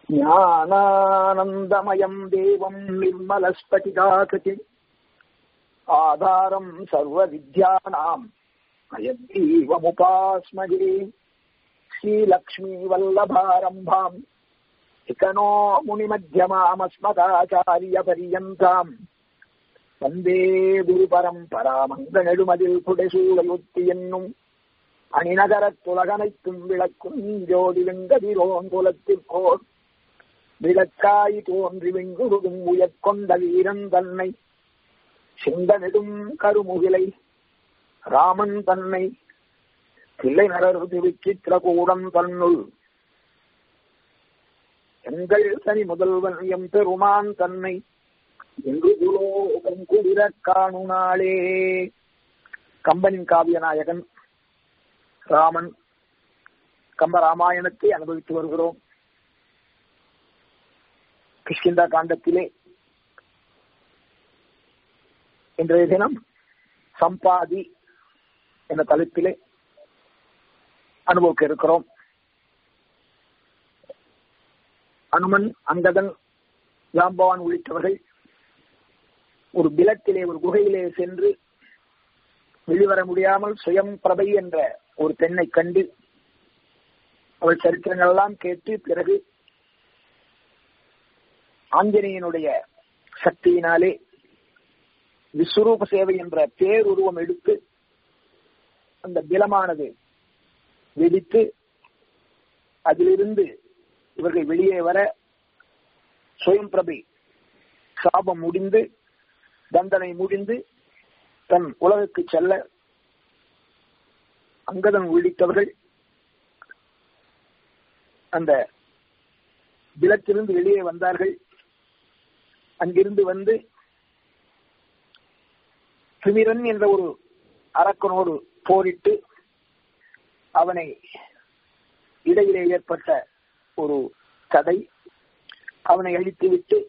ஞானானந்தமயம் தேவம் நிர்மலஸ்பட்டிகாகிருதி ஆதாரம் சர்வ வித்யானாம் அயத்தீவமுபாஸ்மகே ஸ்ரீலக்ஷ்மீ வல்லபாரம்பாம் இகனோ முனிமத்தியமாமஸ்மதாச்சாரிய பரியந்தாம் வந்தே குரு பரம்பராமந்த நெடுமதில் புடைசூழயுத்தி என்னும் அணிநகரத் துலகனைத்தும் விளக்கும் ஜோதி வெங்கதிரோன் குலத்திற்கோர் விளக்காய் தோன்றி வெங்குருடும் உயர்கொண்ட வீரன் தன்னை சிந்தனெடும் கருமுகிலை ராமன் தன்னை தில்லை நரருதி விச்சித்திரகூடம் தன்னுள் எங்கள் தனி முதல்வன் எம் பெருமான் தன்னை என்று குலோகம் குளிர காணு நாளே கம்பனின் காவியநாயகன் ராமன் கம்ப ராமாயணத்தை அனுபவித்து வருகிறோம் கிஷ்கிந்தா காண்டத்திலே இன்றைய தினம் சம்பாதி என்ற தலைப்பிலே அனுபவிக்க இருக்கிறோம் அனுமன் அங்கதன் ஜாம்பவான் உள்ளிட்டவர்கள் ஒரு பிலத்திலே ஒரு குகையிலே சென்று வெளிவர முடியாமல் சுயம் பிரபை என்ற ஒரு பெண்ணை கண்டு அவள் சரித்திரங்கள் எல்லாம் கேட்டு பிறகு ஆஞ்சநேயனுடைய சக்தியினாலே விஸ்வரூப சேவை என்ற பேருருவம் எடுத்து அந்த பிலமானது வெடித்து அதிலிருந்து இவர்கள் வெளியே வர சுயம் பிரபை சாபம் முடிந்து தண்டனை முடிந்து தன் உலகுக்கு செல்ல அங்கதன் உள்ளிட்டவர்கள் அந்த பிலத்திலிருந்து வெளியே வந்தார்கள் அங்கிருந்து வந்து திமிரன் என்ற ஒரு அரக்கனோடு போரிட்டு அவனை இடையிலே ஏற்பட்ட ஒரு தடை அவனை அழித்துவிட்டு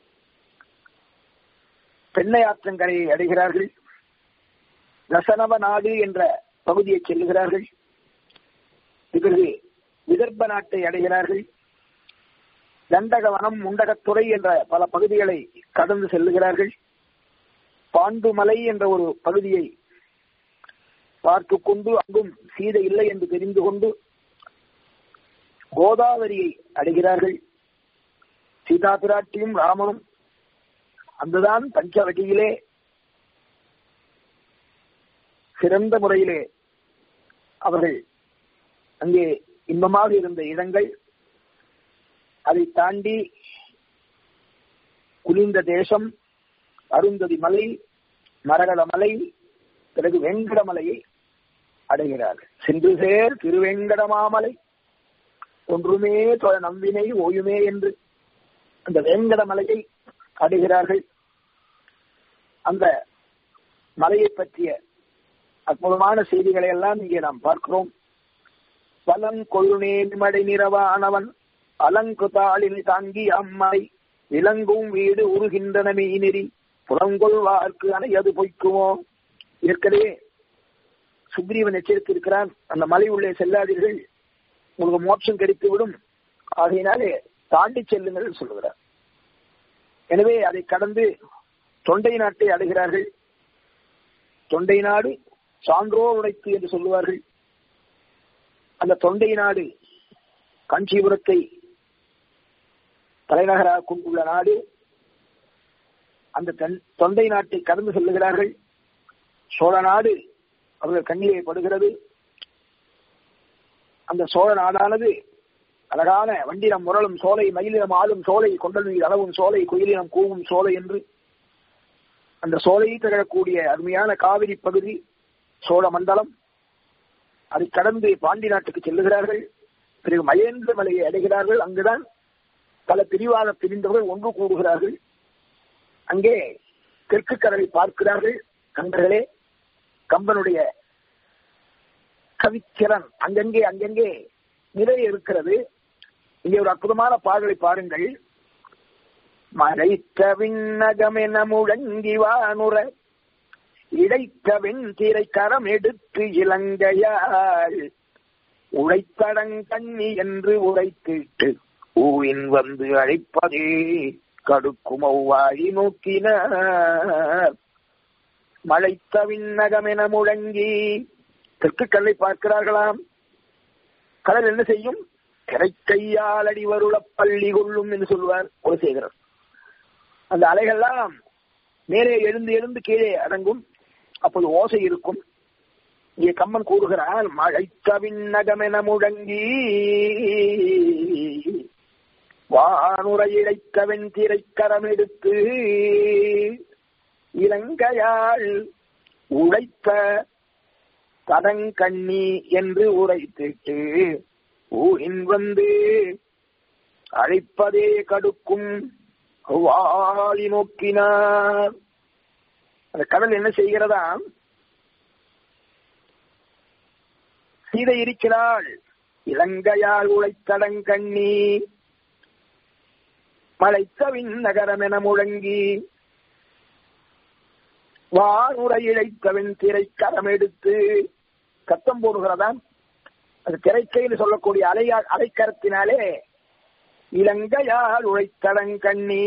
பெண்ணை ஆற்றங்கரையை அடைகிறார்கள் ரசனவ நாடு என்ற பகுதியை செல்லுகிறார்கள் பிறகு விதர்ப்ப நாட்டை அடைகிறார்கள் தண்டகவனம் முண்டகத்துறை என்ற பல பகுதிகளை கடந்து செல்லுகிறார்கள் பாண்டுமலை என்ற ஒரு பகுதியை பார்த்து கொண்டு அங்கும் சீதை இல்லை என்று தெரிந்து கொண்டு கோதாவரியை அடைகிறார்கள் சீதா பிராட்டியும் ராமனும் அங்குதான் பஞ்சவட்டியிலே சிறந்த முறையிலே அவர்கள் அங்கே இன்பமாக இருந்த இடங்கள் அதை தாண்டி குளிர்ந்த தேசம் அருந்ததி மலை மரகத மலை பிறகு வெங்கட மலையை அடைகிறார்கள் சென்று சேர் திருவெங்கடமாமலை ஒன்றுமே தொழ நம்பினை ஓயுமே என்று அந்த வேங்கட மலையை அடைகிறார்கள் அந்த மலையை பற்றிய அற்புதமான செய்திகளை எல்லாம் இங்கே நாம் பார்க்கிறோம் பலன் கொழுநே மடை நிறவானவன் அலங்குதாளில் தாங்கி அம்மை விலங்கும் வீடு உருகின்றன மெய்நெறி புலங்கொள்வார்க்கு அணையது பொய்க்குமோ ஏற்கனவே சுக்ரீவன் எச்சரித்திருக்கிறான் அந்த மலை உள்ளே செல்லாதீர்கள் உங்களுக்கு மோட்சம் கிடைத்துவிடும் ஆகையினாலே தாண்டி செல்லுங்கள் சொல்லுகிறார் எனவே அதை கடந்து தொண்டை நாட்டை அடைகிறார்கள் தொண்டை நாடு சான்றோர் உடைத்து என்று சொல்லுவார்கள் அந்த தொண்டை நாடு காஞ்சிபுரத்தை தலைநகராக கொண்டுள்ள நாடு அந்த தொண்டை நாட்டை கடந்து செல்லுகிறார்கள் சோழ நாடு அவர்கள் கண்ணிலே படுகிறது அந்த சோழ நாடானது அழகான வண்டினம் முரளும் சோலை மயிலினம் ஆளும் சோலை கொண்டல் மீது அளவும் சோலை குயிலினம் கூவும் சோலை என்று அந்த சோலையை திகழக்கூடிய அருமையான காவிரி பகுதி சோழ மண்டலம் அதை கடந்து பாண்டி நாட்டுக்கு செல்லுகிறார்கள் பிறகு மகேந்திர மலையை அடைகிறார்கள் அங்குதான் பல பிரிவாக பிரிந்தவர்கள் ஒன்று கூடுகிறார்கள் அங்கே தெற்கு கடலை பார்க்கிறார்கள் கண்டர்களே கம்பனுடைய கவித்திறன் அங்கங்கே அங்கங்கே நிறைய இருக்கிறது இங்கே ஒரு அற்புதமான பாடலை பாருங்கள் மறைத்த விண்ணகமென முழங்கி வானுற இடைத்த வெண்திரை கரம் எடுத்து இலங்கையாள் உழைத்தடங்கண்ணி என்று உரைத்திட்டு ஊவின் வந்து அழைப்பதே கடுக்கும் அவ்வாழி நோக்கினார் மழைத்த விண்ணகமென முழங்கி தெற்கு கடலை பார்க்கிறார்களாம் கடல் என்ன செய்யும் திரைக்கையால் அடிவருள பள்ளி கொள்ளும் என்று சொல்வார் குலசேகரர் அந்த அலைகள்லாம் மேலே எழுந்து எழுந்து கீழே அடங்கும் அப்போது ஓசை இருக்கும் இங்கே கம்மன் கூறுகிறான் மழைத்த விண்ணகமென முழங்கி வானுரை இழைத்த வெண்திரை கரம் எடுத்து இலங்கையாள் உழைத்த தடங்கண்ணி என்று உரைத்திட்டு ஊரின் வந்து அழைப்பதே கடுக்கும் வாழி நோக்கினார் அந்த கடல் என்ன செய்கிறதா சீதை இருக்கிறாள் இலங்கையால் உழைத்தடங்கண்ணி மலைத்தவின் நகரம் என முழங்கி வானுரை இழைத்தவன் திரை கரம் எடுத்து கத்தம் போடுகிறதாம் அது திரைக்கையில் சொல்லக்கூடிய அலையா அலைக்கரத்தினாலே இலங்கையால் உழைத்தடங்கண்ணி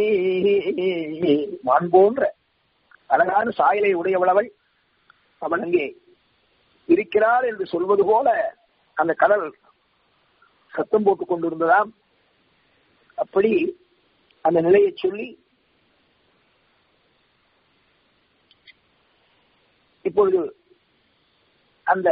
மான் போன்ற அழகான சாயலை உடையவளவள் அவள் அங்கே இருக்கிறார் என்று சொல்வது போல அந்த கடல் சத்தம் போட்டுக் கொண்டிருந்ததாம் அப்படி அந்த நிலையை சொல்லி இப்பொழுது அந்த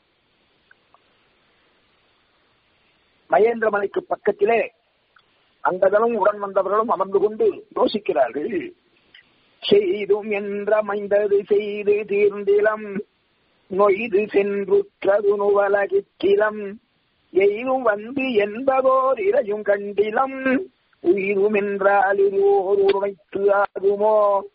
மகேந்திரமலைக்கு பக்கத்திலே அங்கதனும் உடன் வந்தவர்களும் அமர்ந்து கொண்டு யோசிக்கிறார்கள் செய்தும் என்றமைந்தது செய்து தீர்ந்திலம் நொய்து சென்றுற்றது நுவலகிற்றிலம் எய்தும் வந்து என்பதோர் இறையும் கண்டிலம் உயிரும் என்றால் இது ஓர் உருமைத்து ஆகுமோ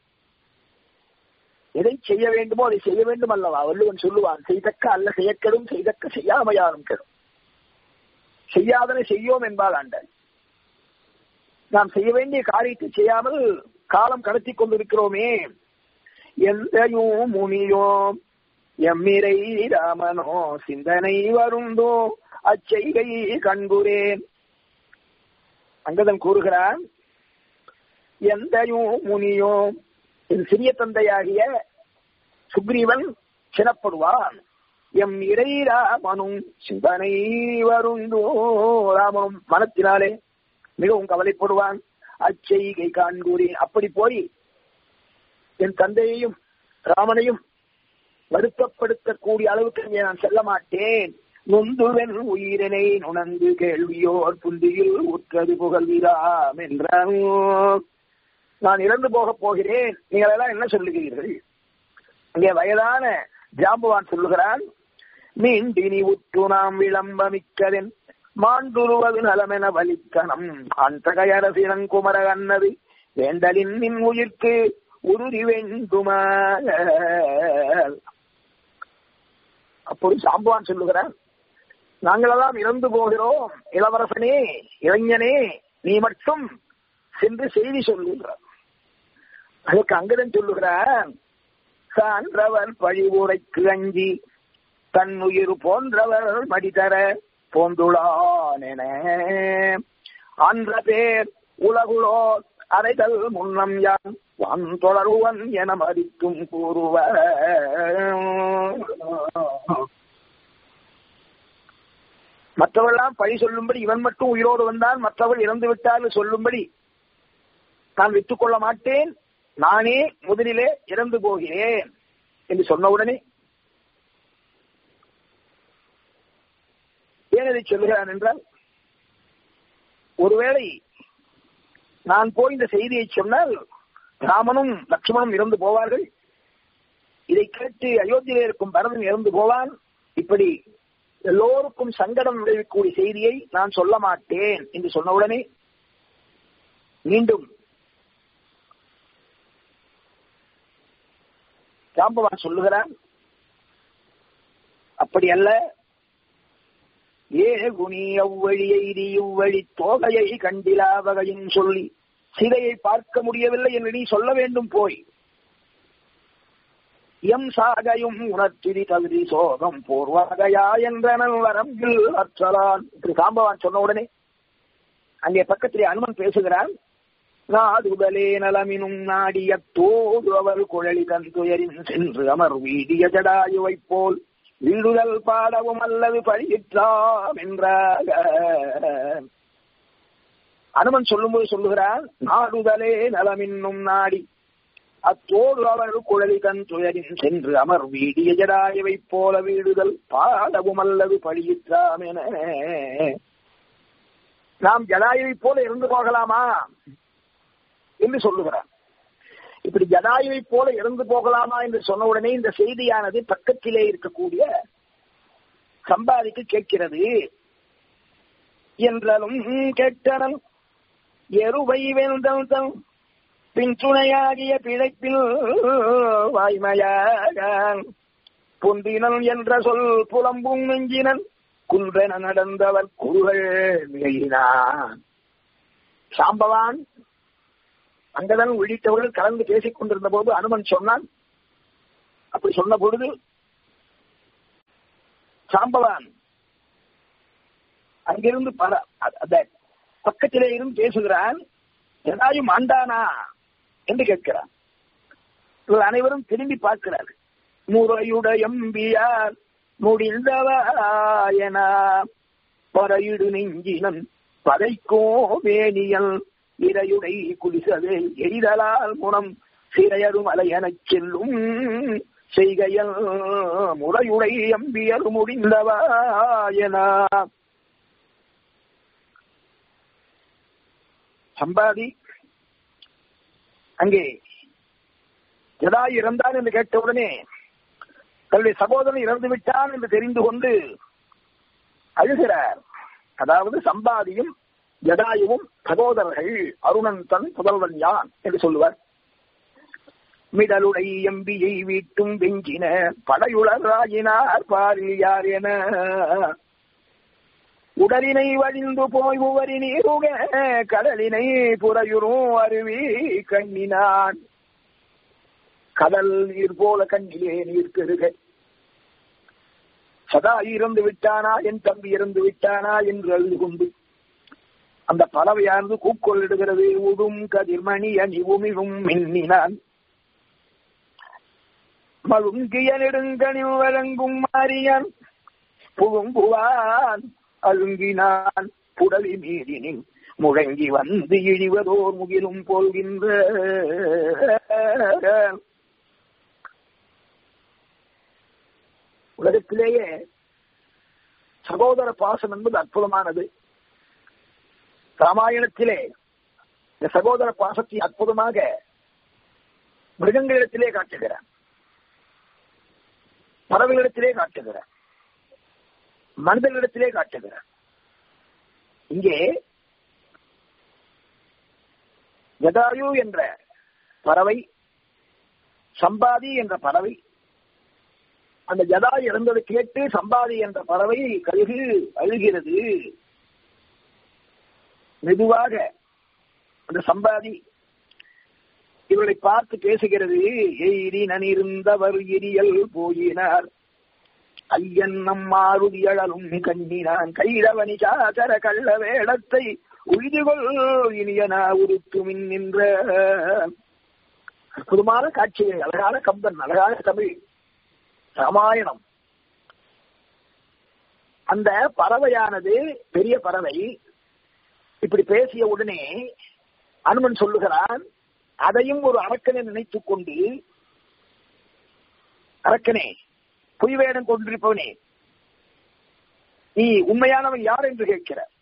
எதை செய்ய வேண்டுமோ அதை செய்ய வேண்டும் அல்லவா வள்ளுவன் சொல்லுவான் செய்தக்க அல்ல செய்யக்கெடும் செய்தக்க செய்யாமையாரும் கெடும் செய்யாதனை செய்யோம் என்பால் ஆண்டாள் நாம் செய்ய வேண்டிய காரியத்தை செய்யாமல் காலம் கடத்தி கொண்டிருக்கிறோமே எந்தையும் முனியோம் எம்மிரை ராமனோ சிந்தனை வருந்தோ அச்செய்கை கண்குரேன் அங்கதன் கூறுகிறான் எந்தையும் முனியோம் என் சிறிய தந்தையாகிய சுக்ரீவன் சினப்படுவான் எம் இறை ராமனும் சிந்தனை வருந்தோ ராமனும் மனத்தினாலே மிகவும் கவலைப்படுவான் அச்செய்கை காண்கூறேன் அப்படி போய் என் தந்தையையும் ராமனையும் வருத்தப்படுத்தக்கூடிய அளவுக்கு இங்கே நான் செல்ல மாட்டேன் நொந்துவன் உயிரினை நுணர்ந்து கேள்வியோர் புந்தியில் உற்றது புகழ்வீராம் என்றான் நான் இறந்து போக போகிறேன் நீங்கள் எல்லாம் என்ன சொல்லுகிறீர்கள் இங்கே வயதான ஜாம்புவான் சொல்லுகிறான் மீண்டினி உற்று நாம் விளம்பமிக்கதென் மாண்டுருவது நலமென வலித்தனம் அந்தகையரசினன் குமர அன்னது வேண்டலின் நின் உயிர்க்கு உறுதி வேண்டுமா அப்போது சாம்புவான் சொல்லுகிறான் நாங்களெல்லாம் இறந்து போகிறோம் இளவரசனே இளைஞனே நீ மட்டும் சென்று செய்தி சொல்லுகிறார் அதற்கு அங்கதன் சொல்லுகிறான் சான்றவர் பழிவுரைக்கு அஞ்சி தன் உயிர் போன்றவர் மடிதர போந்துளான் என அன்ற பேர் உலகுளோ அறைதல் முன்னம் யான் வன் தொடருவன் என மதிக்கும் கூறுவ மற்றவெல்லாம் பழி சொல்லும்படி இவன் மட்டும் உயிரோடு வந்தான் மற்றவள் இறந்து விட்டால் சொல்லும்படி நான் விட்டுக் கொள்ள மாட்டேன் நானே முதலிலே இறந்து போகிறேன் என்று சொன்னவுடனே ஏன் இதை சொல்லுகிறான் என்றால் ஒருவேளை நான் போய் இந்த செய்தியை சொன்னால் ராமனும் லட்சுமணனும் இறந்து போவார்கள் இதை கேட்டு அயோத்தியிலே இருக்கும் பரதன் இறந்து போவான் இப்படி எல்லோருக்கும் சங்கடம் விளைவிக்கக்கூடிய செய்தியை நான் சொல்ல மாட்டேன் என்று சொன்னவுடனே மீண்டும் ஜாம்பவான் சொல்லுகிறான் அப்படி அல்ல ஏ குனி அவ்வழி எய்தி இவ்வழி தோகையை கண்டிலா வகையின் சொல்லி சிதையை பார்க்க முடியவில்லை என்று நீ சொல்ல வேண்டும் போய் எம் சாகையும் உணர்த்திரி தகுதி சோகம் போர்வகையா என்றனன் வரம்பில் அற்றலான் இப்படி சாம்பவான் சொன்ன உடனே அங்கே பக்கத்திலே அனுமன் பேசுகிறான் நாடுதலே நலமினும் நாடிய தோடு அவர் குழலி தன் துயரின் சென்று அமர் வீடிய ஜடாயுவை போல் வீடுதல் பாடவும் அல்லது பழியிற்றாம் என்றாக அனுமன் சொல்லும்போது சொல்லுகிறான் நாடுதலே நலமின்னும் நாடி அத்தோடு அவர் குழலி தன் துயரின் சென்று அமர் வீடிய ஜடாயவை போல வீடுதல் பாடவும் அல்லது பழியிற்றாம் என நாம் ஜடாயுவை போல இருந்து போகலாமா என்று சொல்லுகிறார் இப்படி ஜடாயுவை போல இறந்து போகலாமா என்று சொன்ன உடனே இந்த செய்தியானது பக்கத்திலே இருக்கக்கூடிய சம்பாதிக்கு கேட்கிறது என்றாலும் கேட்டனல் எருவை வெந்தல் தன் பின் துணையாகிய பிழைப்பில் வாய்மையாக பொந்தினல் என்ற சொல் புலம்பும் நெஞ்சினன் குன்றென நடந்தவர் குருகள் மிகையினான் சாம்பவான் அங்கதான் உள்ளிட்டவர்கள் கலந்து பேசிக் கொண்டிருந்த போது அனுமன் சொன்னான் அப்படி சொன்ன பொழுது சாம்பவான் அங்கிருந்து பல அந்த பக்கத்திலே இருந்து பேசுகிறான் ஜடாயும் ஆண்டானா என்று கேட்கிறான் இவர்கள் அனைவரும் திரும்பி பார்க்கிறார்கள் முறையுடைய எம்பியார் முடிந்தவாயன பறையிடு நெஞ்சினன் பதைக்கோ வேணியல் இரையுடை குடிசவே எரிதலால் முனம் சிறையரும் அலையனச் செல்லும் செய்கையல் முறையுடை எம்பியர் முடிந்தவாயன சம்பாதி அங்கே எதா இறந்தான் என்று கேட்டவுடனே தன்னுடைய சகோதரன் இறந்து விட்டான் என்று தெரிந்து கொண்டு அழுகிறார் அதாவது சம்பாதியும் ஜடாயுவும் சகோதரர்கள் அருணன் தன் புதல்வன் யான் என்று சொல்லுவார் மிடலுடை எம்பியை வீட்டும் வெஞ்சின படையுளராயினார் பாரில் யார் என உடலினை வழிந்து போய் உவரி நீருக கடலினை புறையுறும் அருவி கண்ணினான் கடல் நீர் போல கண்ணிலே நீர் பெருக சதா இறந்து விட்டானா என் தம்பி இறந்து விட்டானா என்று அழுது கொண்டு அந்த பறவையானது கூக்கொள்ளிடுகிறது உடும் கதிர்மணி அணி உமிழும் மின்னினான் மழுங்கிய நெடுங்கனில் வழங்கும் மாறியான் புகும்புவான் அழுங்கினான் புடவி மீறினின் முழங்கி வந்து இழிவதோர் முகிலும் போல்கின்ற உலகத்திலேயே சகோதர பாசம் என்பது அற்புதமானது ராமாயணத்திலே இந்த சகோதர பாசத்தை அற்புதமாக மிருகங்களிடத்திலே காட்டுகிறார் பறவைகளிடத்திலே காட்டுகிறார் மனிதர்களிடத்திலே காட்டுகிறார் இங்கே ஜதாயு என்ற பறவை சம்பாதி என்ற பறவை அந்த ஜதா இறந்ததை கேட்டு சம்பாதி என்ற பறவை கழுகு அழுகிறது மெதுவாக அந்த சம்பாதி இவர்களை பார்த்து பேசுகிறது எய்தினன் இருந்தவர் எரியல் போயினார் ஐயன் நம்மாருதி அழலும் கண்ணினான் கைரவனி சாசர கள்ள வேடத்தை உய்துகொள் இனியனா உருத்துமின் நின்ற அற்புதமான காட்சிகள் அழகான கம்பன் அழகான தமிழ் ராமாயணம் அந்த பறவையானது பெரிய பறவை இப்படி பேசிய உடனே அனுமன் சொல்லுகிறான் அதையும் ஒரு அரக்கனை நினைத்துக் கொண்டு அரக்கனே பொய் வேடம் கொண்டிருப்பவனே நீ உண்மையானவன் யார் என்று கேட்கிறார்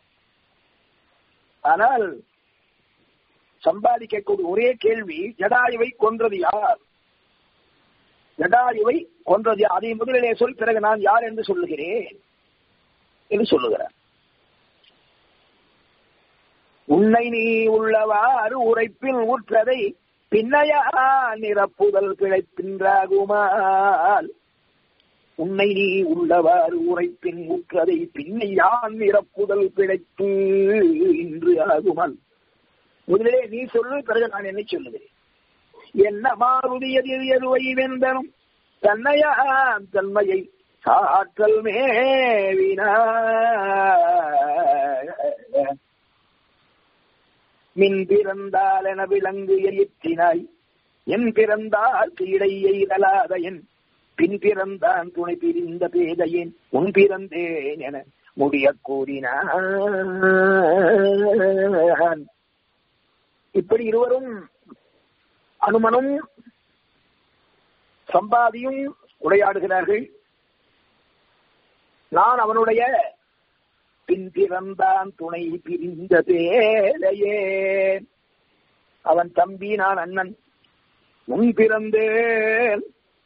ஆனால் சம்பாதிக்கக்கூடிய ஒரே கேள்வி ஜடாயுவை கொன்றது யார் ஜடாயுவை கொன்றது யார் அதை முதலிலே சொல் பிறகு நான் யார் என்று சொல்லுகிறேன் என்று சொல்லுகிறார் உன்னை நீ உள்ளவாறு உரைப்பில் ஊற்றதை பின்னையா நிரப்புதல் பிழைப்பின்றாகுமால் உன்னை நீ உள்ளவாறு உரைப்பின் ஊற்றதை பின்னையான் நிரப்புதல் பிழைப்பு இன்று ஆகுமால் முதலிலே நீ சொல்லு பிறகு நான் என்ன சொல்லுகிறேன் என்ன மாறுதியது எருவை வெந்தனும் தன்னையான் தன்மையை காற்றல் மேவின மின் பிறந்தால் என விலங்கு எயிற்றினாய் என் பிறந்தால் கீழை எய்தலாத என் பின் பிறந்தான் துணை பிரிந்த பேதையேன் உன் பிறந்தேன் என முடிய கூறினான் இப்படி இருவரும் அனுமனும் சம்பாதியும் உரையாடுகிறார்கள் நான் அவனுடைய பின் பிறந்தான் துணை பிரிந்த பேரையே அவன் தம்பி நான் அண்ணன் முன் பிறந்தேன்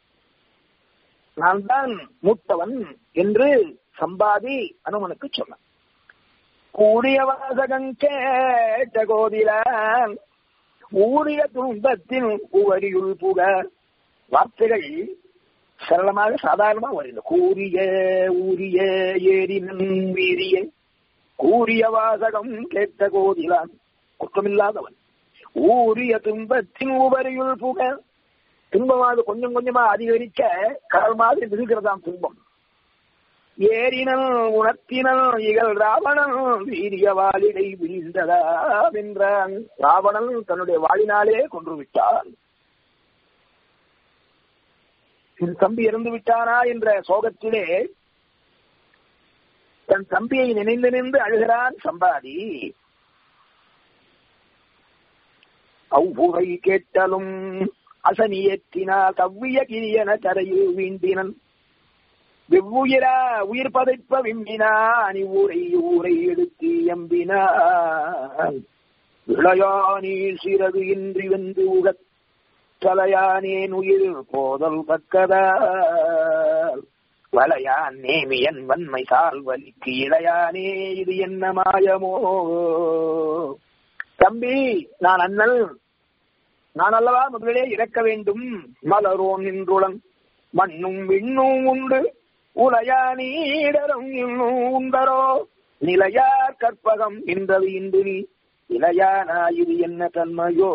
நான் தான் மூத்தவன் என்று சம்பாதி அனுமனுக்கு சொன்னான் கூடிய வாசகம் கேட்ட கோதிலான் ஊழிய துன்பத்தின் உவரியுள் புக வார்த்தைகள் சரளமாக சாதாரணமாக வருகிறது கூறிய ஊரிய ஏரினன் வீரிய கூறிய வாசகம் கேட்ட கோதிலான் குற்றமில்லாதவன் ஊரிய துன்பத்தின் உபரியுள் புக துன்பமாவது கொஞ்சம் கொஞ்சமா அதிகரிக்க கடல் மாதிரி விழுகிறதாம் துன்பம் ஏரினல் உணர்த்தினல் இகழ் ராவணன் வீரிய வாளிடை வீழ்ந்ததா என்றான் ராவணன் தன்னுடைய வாளினாலே கொன்று விட்டான் என் தம்பி இறந்து விட்டானா என்ற சோகத்திலே தன் தம்பியை நினைந்து நின்று அழுகிறான் சம்பாதி அவ்வுகை கேட்டலும் அசனியேற்றினா கவ்விய கிரியன கரையில் வீண்டினன் வெவ்வுயிரா உயிர் பதைப்ப விம்பினான் ஊரை ஊரை எடுத்து எம்பினான் இளையானீர் சிறகு இன்றி வென்று உகத் தலையானேன் உயிர் போதல் பக்கதா வளையான் நேமியன் வன்மை சால் வலிக்கு இளையானே இது என்ன மாயமோ தம்பி நான் அண்ணல் நான் அல்லவா முதலிலே இறக்க வேண்டும் மலரோன் நின்றுளன் மண்ணும் விண்ணும் உண்டு உலையா நீடரும் இன்னும் உண்டரோ நிலையார் கற்பகம் என்றது இன்று நீ இளையானா இது என்ன தன்மையோ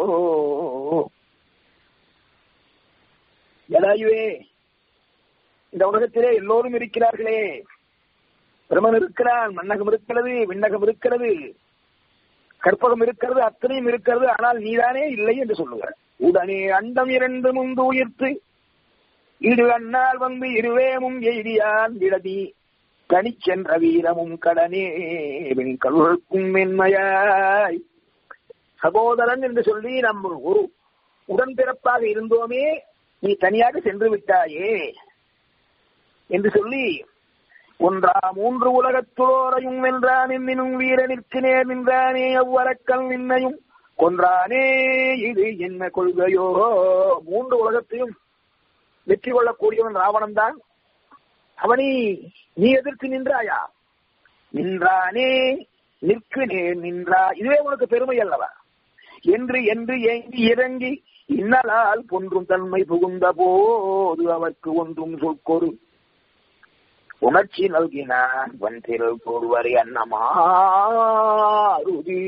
ஜடாயுவே இந்த உலகத்திலே எல்லோரும் இருக்கிறார்களே பிரமன் இருக்கிறான் மன்னகம் இருக்கிறது விண்ணகம் இருக்கிறது கற்பகம் இருக்கிறது அத்தனையும் இருக்கிறது ஆனால் நீதானே இல்லை என்று சொல்லுகிறார் உடனே அண்டம் இரண்டு முந்து உயிர்த்து இரு அண்ணால் வந்து இருவேமும் எய்தியான் விடதி தனிச்சென்ற வீரமும் கடனே வெண்கல்களுக்கும் மென்மையாய் சகோதரன் என்று சொல்லி நம்ம ஒரு உடன்பிறப்பாக இருந்தோமே நீ தனியாக சென்று விட்டாயே என்று சொல்லி ஒன்றா மூன்று உலகத்துளோரையும் வென்றான் என்னும் வீரனிற்கு நேர் நின்றானே அவ்வரக்கல் நின்னையும் கொன்றானே இது என்ன கொள்கையோ மூன்று உலகத்தையும் வெற்றி கொள்ளக்கூடியவன் ராவணன் தான் அவனை நீ எதிர்த்து நின்றாயா நின்றானே நிற்கு நேர் நின்றா இதுவே உனக்கு பெருமை அல்லவா என்று என்று ஏங்கி இறங்கி இன்னலால் பொன்றும் தன்மை புகுந்த போது அவருக்கு ஒன்றும் சொற்கொரு உணர்ச்சி நல்கினான் வந்திரல் ஒருவரை அன்னமாருதி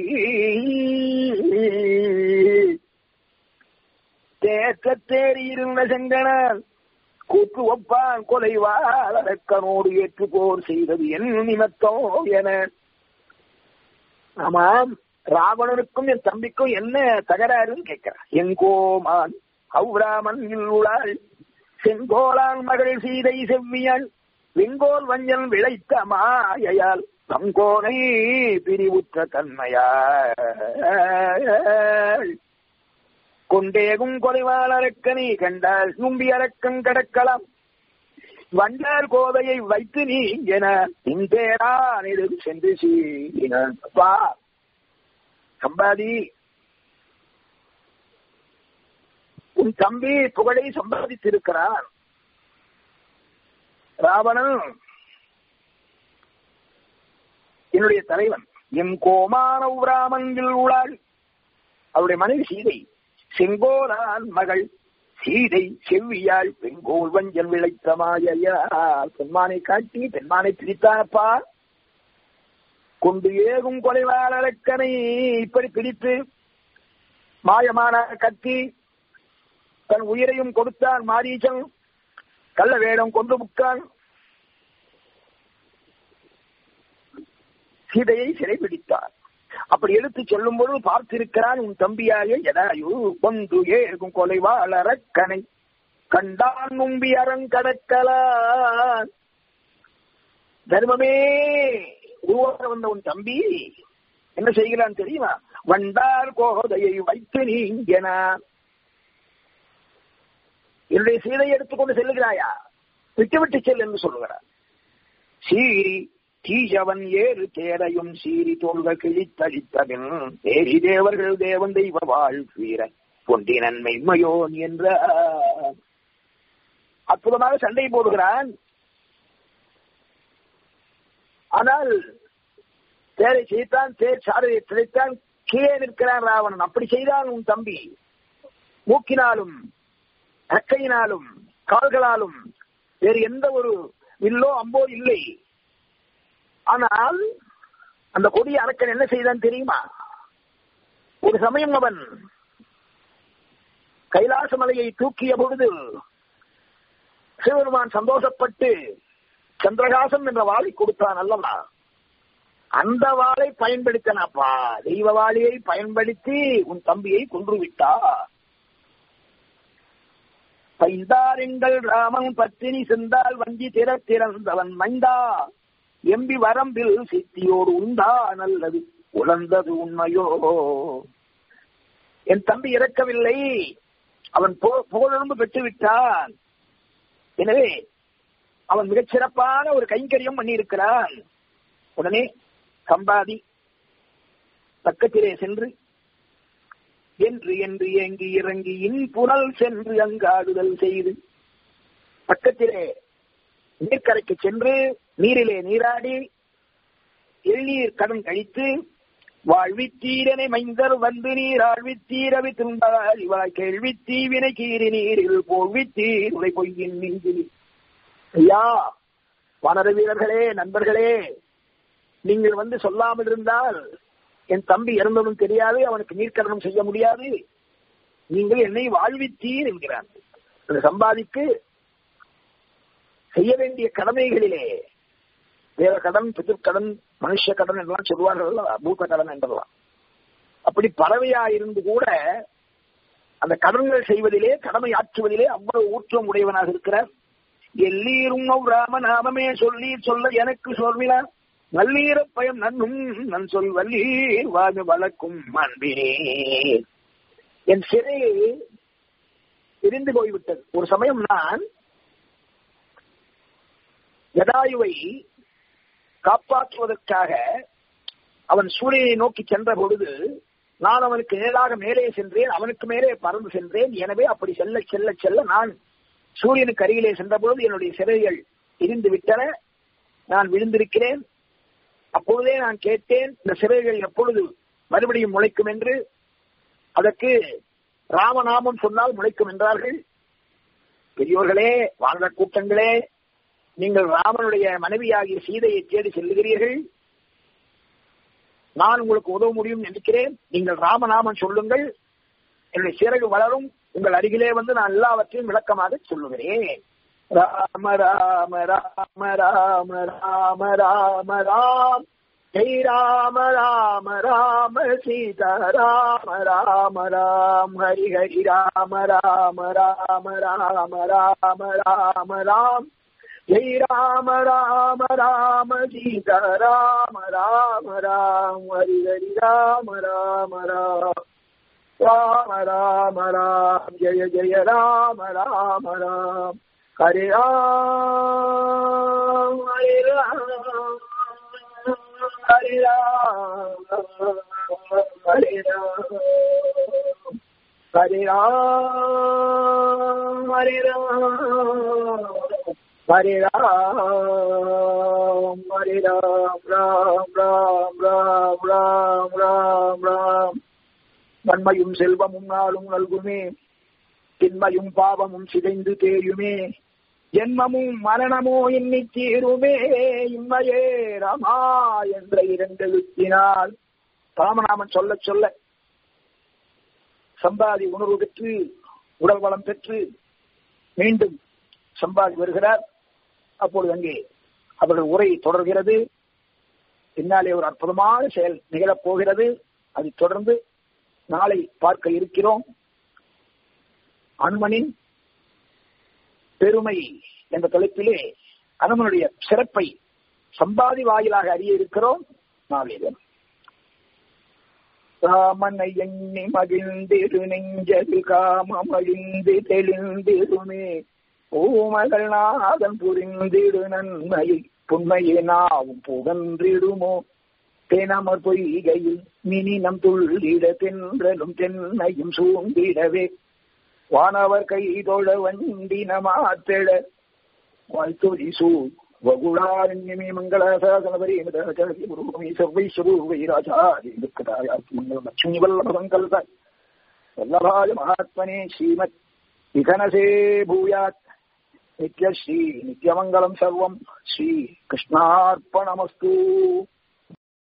தேக்க தேறி இருந்த செங்கனான் கூற்று ஒப்பான் கொலைவாள் அரக்கனோடு ஏற்று போர் செய்தது என் நிமித்தம் என ஆமாம் ராவணனுக்கும் என் தம்பிக்கும் என்ன தகராறுன்னு கேட்கிறான் எங்கோமான் அவ்ராமன் உள்ளாள் செங்கோலான் மகள் சீதை செவ்வியாள் வெங்கோல் வஞ்சல் விளைத்த மாயையால் தங்கோனை பிரிவுற்ற தன்மையாள் கொண்டேகும் கொலைவாள் அரக்கனை கண்டால் நும்பி அரக்கன் கடக்கலாம் வண்டார் கோதையை வைத்து நீ என இந்தேரான் சென்று சீனப்பா சம்பாதி உன் தம்பி புகழை சம்பாதித்திருக்கிறான் ராவணன் என்னுடைய தலைவன் என் கோமான ராமன்கள் உளாள் அவருடைய மனைவி சீதை செங்கோலான் மகள் சீதை செவ்வியாள் பெங்கோல் வஞ்சல் விளைத்த மாயையால் பெண்மானை காட்டி பெண்மானை பிரித்தானப்பா கொண்டு ஏகும் கொலைவாளக்கனை இப்படி பிடித்து மாயமான கத்தி தன் உயிரையும் கொடுத்தான் மாரீச்சன் கள்ள வேடம் கொண்டு புக்கான் சீதையை சிறைபிடித்தார் அப்படி எடுத்து சொல்லும் பொழுது பார்த்திருக்கிறான் உன் தம்பியாய எதாயு கொண்டு ஏகும் கொலைவாளரக்கனை கண்டான் நும்பி அறங்கடக்கலான் தர்மமே உருவாக வந்த உன் தம்பி என்ன செய்கிறான் தெரியுமா வண்டார் கோதையை வைத்து நீங்கனா என்னுடைய சீதையை எடுத்துக்கொண்டு செல்லுகிறாயா விட்டு விட்டு செல் என்று சொல்லுகிறார் சீரி தீஜவன் ஏறு தேரையும் சீரி தோள்கள் கிழித்தளித்தபின் தேரி தேவர்கள் தேவன் தெய்வ வாழ்வீர பொண்டி நன்மை மெய்மையோன் என்ற அற்புதமாக சண்டை போடுகிறான் ஆனால் தேரை செய்தான் தேர் சாரையை திளைத்தான் கீழே நிற்கிறான் ராவணன் அப்படி செய்தான் உன் தம்பி மூக்கினாலும் அக்கையினாலும் கால்களாலும் வேறு எந்த ஒரு வில்லோ அம்போ இல்லை ஆனால் அந்த கொடிய அரக்கன் என்ன செய்தான் தெரியுமா ஒரு சமயம் அவன் கைலாச மலையை தூக்கிய பொழுது சிவபெருமான் சந்தோஷப்பட்டு சந்திரகாசம் என்ற வாளை கொடுத்தான் அல்லவா அந்த வாளை பயன்படுத்தினாப்பா தெய்வ வாளியை பயன்படுத்தி உன் தம்பியை கொன்று விட்டா பைந்தாரெங்கள் ராமன் பத்தினி செந்தால் வஞ்சி திற திறந்தவன் மைந்தா எம்பி வரம்பில் சித்தியோடு உண்டா நல்லது உழந்தது உண்மையோ என் தம்பி இறக்கவில்லை அவன் புகழெலும்பு பெற்று விட்டான் எனவே அவன் மிகச் சிறப்பான ஒரு கைங்கரியம் பண்ணியிருக்கிறான் உடனே சம்பாதி பக்கத்திலே சென்று என்று என்று ஏங்கி இறங்கி இன்புணல் சென்று அங்காடுதல் செய்து பக்கத்திலே நீர்க்கரைக்கு சென்று நீரிலே நீராடி எள்ளீர் கடன் கழித்து வாழ்வித்தீரனை மைந்தர் வந்து நீர் ஆழ்வித்தீரவி திருந்தால் இவாய் கேள்வி தீவினை கீறி நீரில் போழ்வித்தீர் உரை பொய்யின் நெஞ்சில் ஐயா வானர வீரர்களே நண்பர்களே நீங்கள் வந்து சொல்லாமல் இருந்தால் என் தம்பி இறந்ததும் தெரியாது அவனுக்கு நீர்க்கடனம் செய்ய முடியாது நீங்கள் என்னை வாழ்வித்தீர் என்கிறான் அந்த சம்பாதிக்கு செய்ய வேண்டிய கடமைகளிலே வேற கடன் பிதிர்கடன் மனுஷ கடன் என்றெல்லாம் சொல்வார்கள் பூத்த கடன் என்றெல்லாம் அப்படி பறவையா இருந்து கூட அந்த கடன்கள் செய்வதிலே கடமை ஆற்றுவதிலே அவ்வளவு ஊற்றம் உடையவனாக இருக்கிறார் எல்லீரும் ராமநாமமே சொல்லி சொல்ல எனக்கு சொல்வினார் நல்லீர பயம் நன்னும் நன் சொல் வல்லீர் வாது வளர்க்கும் அன்பினே என் சிறை பிரிந்து போய்விட்டது ஒரு சமயம் நான் ஜடாயுவை காப்பாற்றுவதற்காக அவன் சூரியனை நோக்கி சென்ற பொழுது நான் அவனுக்கு நேராக மேலே சென்றேன் அவனுக்கு மேலே பறந்து சென்றேன் எனவே அப்படி செல்ல செல்ல செல்ல நான் சூரியனுக்கு அருகிலே சென்ற பொழுது என்னுடைய சிறைகள் இருந்து விட்டன நான் விழுந்திருக்கிறேன் அப்பொழுதே நான் கேட்டேன் இந்த சிறைகள் எப்பொழுது மறுபடியும் முளைக்கும் என்று அதற்கு ராமநாமம் சொன்னால் முளைக்கும் என்றார்கள் பெரியோர்களே வாழ்ந்த கூட்டங்களே நீங்கள் ராமனுடைய மனைவியாகிய சீதையை தேடி செல்லுகிறீர்கள் நான் உங்களுக்கு உதவ முடியும் நினைக்கிறேன் நீங்கள் ராமநாமம் சொல்லுங்கள் என்னுடைய சிறகு வளரும் உங்கள் அருகிலே வந்து நான் எல்லாவற்றையும் விளக்கமாக சொல்லுகிறேன் ராம ராம ராம ராம ராம ராம ராம் ஜெய் ராம ராம ராம சீதா ராம ராம ராம் ஹரி ஹரி ராம ராம ராம ராம ராம ராம ராம் ஜெய் ராம ராம ராம சீதா ராம ராம ராம் ஹரி ஹரி ராம ராம ராம் ராம ராம ராம் ஜெய ஜெய ராம ராம ராம் ஹரே ராம் ஹரே ராம் ஹரே ராம் ஹரே ராம் ஹரே ராம் ஹரே ராம் ஹரே ராம் ஹரே ராம் ராம் ராம் ராம் ராம் ராம் ராம் நன்மையும் செல்வமும் நாளும் நல்குமே தின்மையும் பாவமும் சிதைந்து தேயுமே ஜென்மமும் மரணமோ எண்ணி தீருமே இம்மையே ராமா என்ற இரண்டு எழுத்தினால் ராமநாமன் சொல்ல சொல்ல சம்பாதி உணர்வு பெற்று உடல் வளம் பெற்று மீண்டும் சம்பாதி வருகிறார் அப்பொழுது அங்கே அவர்கள் உரை தொடர்கிறது பின்னாலே ஒரு அற்புதமான செயல் நிகழப் போகிறது அதை தொடர்ந்து நாளை பார்க்க இருக்கிறோம் அனுமனின் பெருமை என்ற தலைப்பிலே அனுமனுடைய சிறப்பை சம்பாதி வாயிலாக அறிய இருக்கிறோம் நாளைய தினம் காமனை எண்ணி மகிழ்ந்திரு நெஞ்சது காமம் அழிந்து தெளிந்திருமே பூமகள் நாதன் புரிந்திடு நன்மையை புண்மையை நாவும் புகன்றிடுமோ தெனமர் பொய்கையில் மினினம் துள்ளிட தென்றலும் தென்னையும் சூழ்ந்திடவே வானவர் கை தொழ வண்டின மாத்தெழ வாழ்த்தொழி சூழ் வகுளாரண்யமே மங்களாசாசனபரி மிதூர்வமி செவ்வை சுரூவை ராஜாதி துக்கதாயாக்கி மங்களம் லட்சுமி வல்லப சங்கல்பாய் வல்லபாய மகாத்மனே ஸ்ரீமத் விகனசே பூயாத் நித்யஸ்ரீ நித்யமங்கலம் சர்வம் ஸ்ரீ கிருஷ்ணார்ப்பணமஸ்து